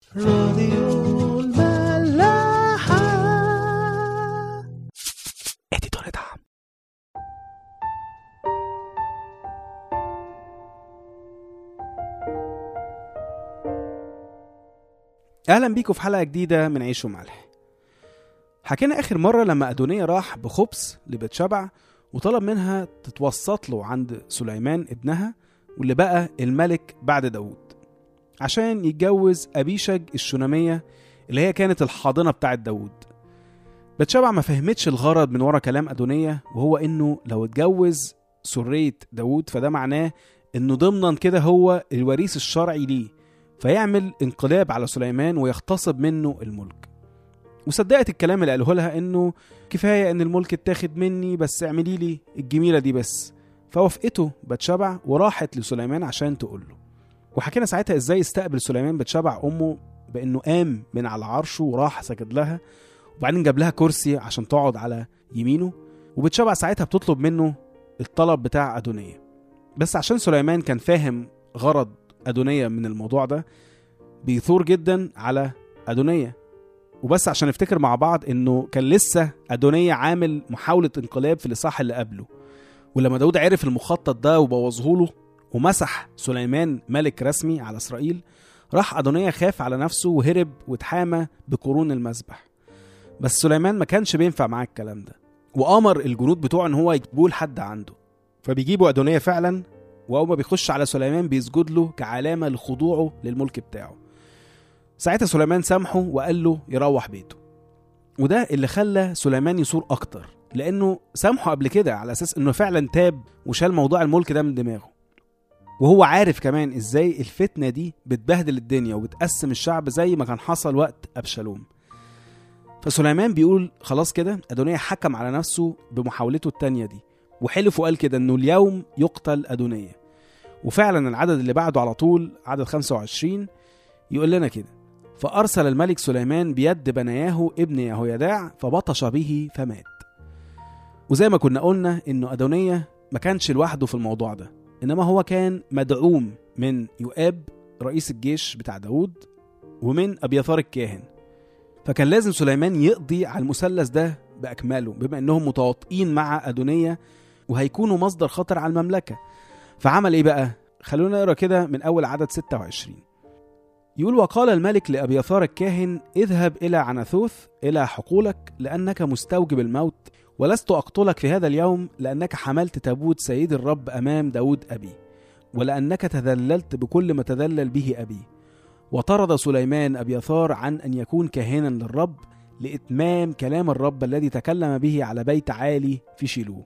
راديو الملاحة اديتور دعم اهلا بيكم في حلقه جديده من عيش وملح حكينا اخر مره لما ادونية راح بخبز لبيت شبع وطلب منها تتوسط له عند سليمان ابنها واللي بقى الملك بعد داود عشان يتجوز أبيشج الشونامية اللي هي كانت الحاضنة بتاعت داود بتشبع ما فهمتش الغرض من ورا كلام أدونية وهو إنه لو اتجوز سرية داود فده معناه إنه ضمنا كده هو الوريث الشرعي ليه فيعمل انقلاب على سليمان ويغتصب منه الملك وصدقت الكلام اللي قاله لها إنه كفاية إن الملك اتاخد مني بس اعملي لي الجميلة دي بس فوافقته بتشبع وراحت لسليمان عشان تقول له وحكينا ساعتها ازاي استقبل سليمان بتشبع امه بانه قام من على عرشه وراح سجد لها وبعدين جاب لها كرسي عشان تقعد على يمينه وبتشبع ساعتها بتطلب منه الطلب بتاع أدونية بس عشان سليمان كان فاهم غرض أدونية من الموضوع ده بيثور جدا على أدونية وبس عشان نفتكر مع بعض انه كان لسه أدونية عامل محاولة انقلاب في الإصحاح اللي قبله ولما داود عرف المخطط ده وبوظه له ومسح سليمان ملك رسمي على إسرائيل راح أدونية خاف على نفسه وهرب واتحامى بقرون المذبح بس سليمان ما كانش بينفع معاه الكلام ده وأمر الجنود بتوعه إن هو يجيبوه لحد عنده فبيجيبوا أدونية فعلا وأول ما بيخش على سليمان بيسجد له كعلامة لخضوعه للملك بتاعه ساعتها سليمان سامحه وقال له يروح بيته وده اللي خلى سليمان يثور أكتر لأنه سامحه قبل كده على أساس إنه فعلا تاب وشال موضوع الملك ده من دماغه وهو عارف كمان ازاي الفتنة دي بتبهدل الدنيا وبتقسم الشعب زي ما كان حصل وقت أبشالوم فسليمان بيقول خلاص كده أدونية حكم على نفسه بمحاولته التانية دي وحلف وقال كده انه اليوم يقتل أدونية وفعلا العدد اللي بعده على طول عدد 25 يقول لنا كده فأرسل الملك سليمان بيد بنياه ابن يهويداع فبطش به فمات وزي ما كنا قلنا انه أدونية ما كانش لوحده في الموضوع ده انما هو كان مدعوم من يؤاب رئيس الجيش بتاع داود ومن ابيثار الكاهن فكان لازم سليمان يقضي على المثلث ده باكمله بما انهم متواطئين مع ادونيه وهيكونوا مصدر خطر على المملكه فعمل ايه بقى خلونا نقرا كده من اول عدد 26 يقول وقال الملك لأبيثار الكاهن اذهب إلى عناثوث إلى حقولك لأنك مستوجب الموت ولست أقتلك في هذا اليوم لأنك حملت تابوت سيد الرب أمام داود أبي ولأنك تذللت بكل ما تذلل به أبي وطرد سليمان أبيثار عن أن يكون كاهنا للرب لإتمام كلام الرب الذي تكلم به على بيت عالي في شيلوه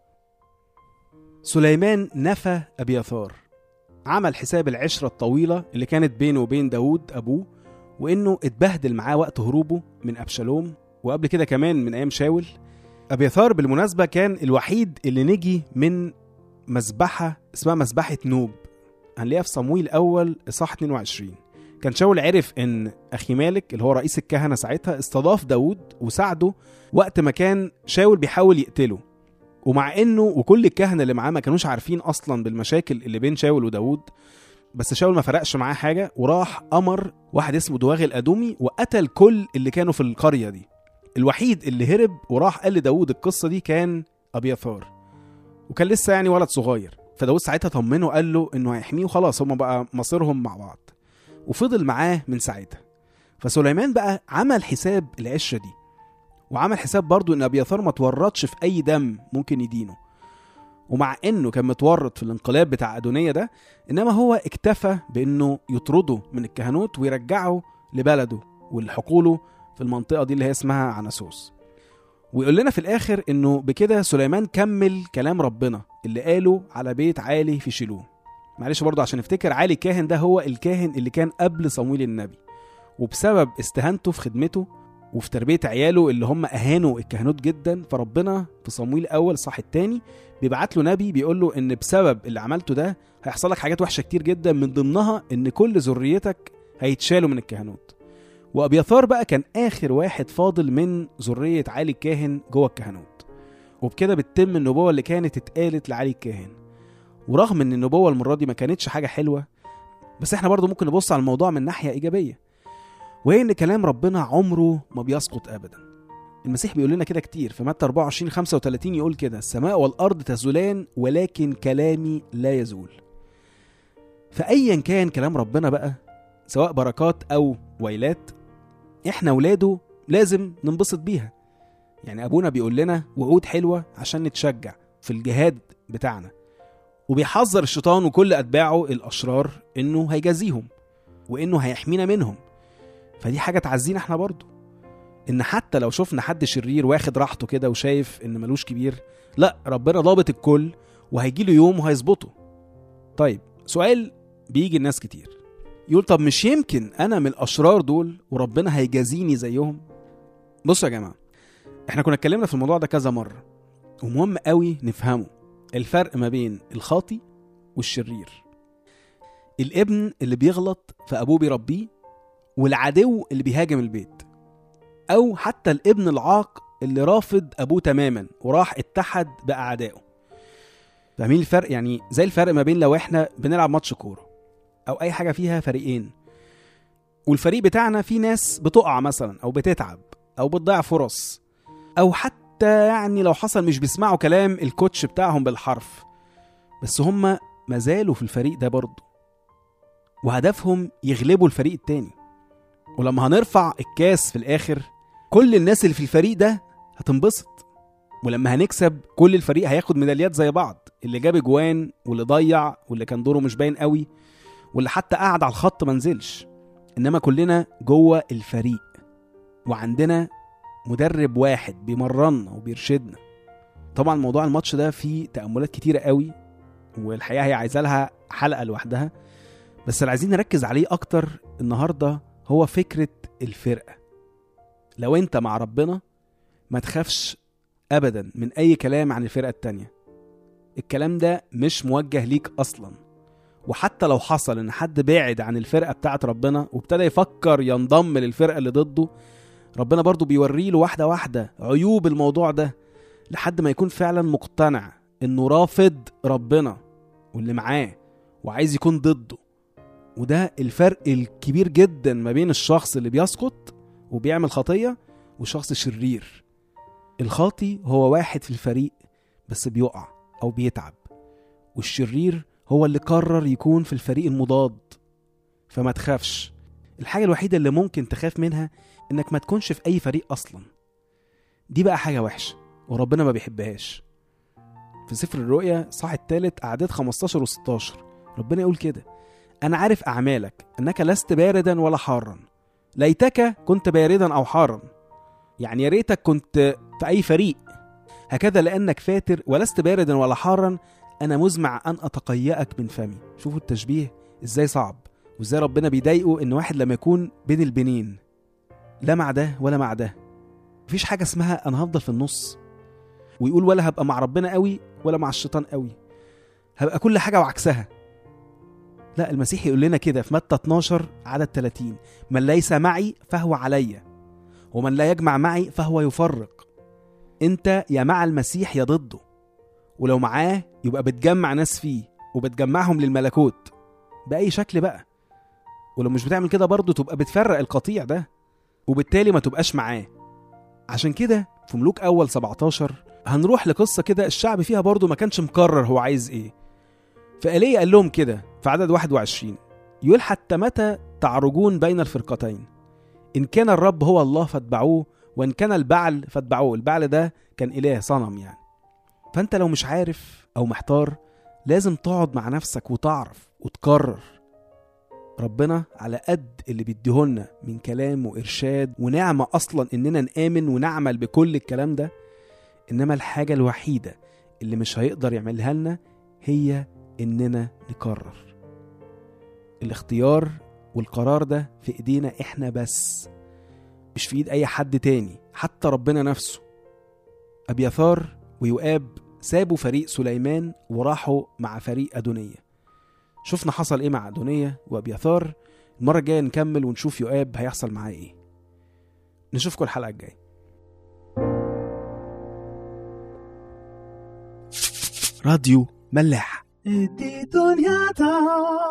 سليمان نفى أبيثار عمل حساب العشرة الطويلة اللي كانت بينه وبين داود أبوه وإنه اتبهدل معاه وقت هروبه من أبشالوم وقبل كده كمان من أيام شاول أبيثار بالمناسبة كان الوحيد اللي نجي من مذبحة اسمها مذبحة نوب هنلاقيها في صمويل الأول إصحاح 22 كان شاول عرف إن أخي مالك اللي هو رئيس الكهنة ساعتها استضاف داود وساعده وقت ما كان شاول بيحاول يقتله ومع إنه وكل الكهنة اللي معاه ما كانوش عارفين أصلا بالمشاكل اللي بين شاول وداود بس شاول ما فرقش معاه حاجة وراح أمر واحد اسمه دواغي الأدومي وقتل كل اللي كانوا في القرية دي الوحيد اللي هرب وراح قال لداود القصه دي كان ابيثار وكان لسه يعني ولد صغير فداود ساعتها طمنه قال له انه هيحميه وخلاص هما بقى مصيرهم مع بعض وفضل معاه من ساعتها فسليمان بقى عمل حساب العشره دي وعمل حساب برضه ان ابيثار ما تورطش في اي دم ممكن يدينه ومع انه كان متورط في الانقلاب بتاع ادونيه ده انما هو اكتفى بانه يطرده من الكهنوت ويرجعه لبلده ولحقوله في المنطقة دي اللي هي اسمها عناسوس ويقول لنا في الآخر إنه بكده سليمان كمل كلام ربنا اللي قاله على بيت عالي في شيلوه معلش برضه عشان نفتكر عالي الكاهن ده هو الكاهن اللي كان قبل صمويل النبي وبسبب استهانته في خدمته وفي تربية عياله اللي هم أهانوا الكهنوت جدا فربنا في صمويل الأول صح التاني بيبعت له نبي بيقول له إن بسبب اللي عملته ده هيحصل لك حاجات وحشة كتير جدا من ضمنها إن كل ذريتك هيتشالوا من الكهنوت وابيثار بقى كان اخر واحد فاضل من ذريه علي الكاهن جوه الكهنوت وبكده بتتم النبوه اللي كانت اتقالت لعلي الكاهن ورغم ان النبوه المره دي ما كانتش حاجه حلوه بس احنا برضو ممكن نبص على الموضوع من ناحيه ايجابيه وهي ان كلام ربنا عمره ما بيسقط ابدا المسيح بيقول لنا كده كتير في متى 24 35 يقول كده السماء والارض تزولان ولكن كلامي لا يزول فايا كان كلام ربنا بقى سواء بركات او ويلات احنا ولاده لازم ننبسط بيها يعني ابونا بيقول لنا وعود حلوه عشان نتشجع في الجهاد بتاعنا وبيحذر الشيطان وكل اتباعه الاشرار انه هيجازيهم وانه هيحمينا منهم فدي حاجه تعزينا احنا برضو ان حتى لو شفنا حد شرير واخد راحته كده وشايف ان ملوش كبير لا ربنا ضابط الكل وهيجي له يوم وهيظبطه طيب سؤال بيجي الناس كتير يقول طب مش يمكن انا من الاشرار دول وربنا هيجازيني زيهم بصوا يا جماعه احنا كنا اتكلمنا في الموضوع ده كذا مره ومهم قوي نفهمه الفرق ما بين الخاطي والشرير الابن اللي بيغلط فابوه بيربيه والعدو اللي بيهاجم البيت او حتى الابن العاق اللي رافض ابوه تماما وراح اتحد باعدائه فاهمين الفرق يعني زي الفرق ما بين لو احنا بنلعب ماتش كوره او اي حاجه فيها فريقين والفريق بتاعنا فيه ناس بتقع مثلا او بتتعب او بتضيع فرص او حتى يعني لو حصل مش بيسمعوا كلام الكوتش بتاعهم بالحرف بس هم مازالوا في الفريق ده برضه وهدفهم يغلبوا الفريق التاني ولما هنرفع الكاس في الاخر كل الناس اللي في الفريق ده هتنبسط ولما هنكسب كل الفريق هياخد ميداليات زي بعض اللي جاب اجوان واللي ضيع واللي كان دوره مش باين قوي واللي حتى قعد على الخط ما نزلش انما كلنا جوه الفريق وعندنا مدرب واحد بيمرنا وبيرشدنا طبعا موضوع الماتش ده فيه تأملات كتيرة قوي والحقيقة هي عايزة لها حلقة لوحدها بس اللي عايزين نركز عليه أكتر النهاردة هو فكرة الفرقة لو أنت مع ربنا ما تخافش أبدا من أي كلام عن الفرقة التانية الكلام ده مش موجه ليك أصلا وحتى لو حصل ان حد بعد عن الفرقه بتاعت ربنا وابتدى يفكر ينضم للفرقه اللي ضده ربنا برضو بيوري له واحده واحده عيوب الموضوع ده لحد ما يكون فعلا مقتنع انه رافض ربنا واللي معاه وعايز يكون ضده وده الفرق الكبير جدا ما بين الشخص اللي بيسقط وبيعمل خطيه والشخص الشرير الخاطي هو واحد في الفريق بس بيقع او بيتعب والشرير هو اللي قرر يكون في الفريق المضاد فما تخافش الحاجة الوحيدة اللي ممكن تخاف منها انك ما تكونش في اي فريق اصلا دي بقى حاجة وحشة وربنا ما بيحبهاش في سفر الرؤيا صح التالت أعداد 15 و 16 ربنا يقول كده أنا عارف أعمالك أنك لست باردا ولا حارا ليتك كنت باردا أو حارا يعني يا ريتك كنت في أي فريق هكذا لأنك فاتر ولست باردا ولا حارا أنا مزمع أن أتقيأك من فمي شوفوا التشبيه إزاي صعب وإزاي ربنا بيضايقه إن واحد لما يكون بين البنين لا مع ده ولا مع ده مفيش حاجة اسمها أنا هفضل في النص ويقول ولا هبقى مع ربنا قوي ولا مع الشيطان قوي هبقى كل حاجة وعكسها لا المسيح يقول لنا كده في متى 12 عدد 30 من ليس معي فهو علي ومن لا يجمع معي فهو يفرق انت يا مع المسيح يا ضده ولو معاه يبقى بتجمع ناس فيه وبتجمعهم للملكوت بأي شكل بقى ولو مش بتعمل كده برضه تبقى بتفرق القطيع ده وبالتالي ما تبقاش معاه عشان كده في ملوك أول 17 هنروح لقصة كده الشعب فيها برضه ما كانش مقرر هو عايز ايه فإيليا قال لهم كده في عدد 21 يقول حتى متى تعرجون بين الفرقتين إن كان الرب هو الله فاتبعوه وإن كان البعل فاتبعوه البعل ده كان إله صنم يعني فأنت لو مش عارف أو محتار لازم تقعد مع نفسك وتعرف وتقرر ربنا على قد اللي بيديهولنا من كلام وإرشاد ونعمة أصلا إننا نآمن ونعمل بكل الكلام ده إنما الحاجة الوحيدة اللي مش هيقدر يعملها لنا هي إننا نقرر الاختيار والقرار ده في إيدينا إحنا بس مش في إيد أي حد تاني حتى ربنا نفسه أبيثار ويؤاب سابوا فريق سليمان وراحوا مع فريق أدونية شفنا حصل إيه مع أدونية وأبيثار المرة الجاية نكمل ونشوف يؤاب هيحصل معاه إيه نشوفكم الحلقة الجاية راديو ملاح دي دنيا تا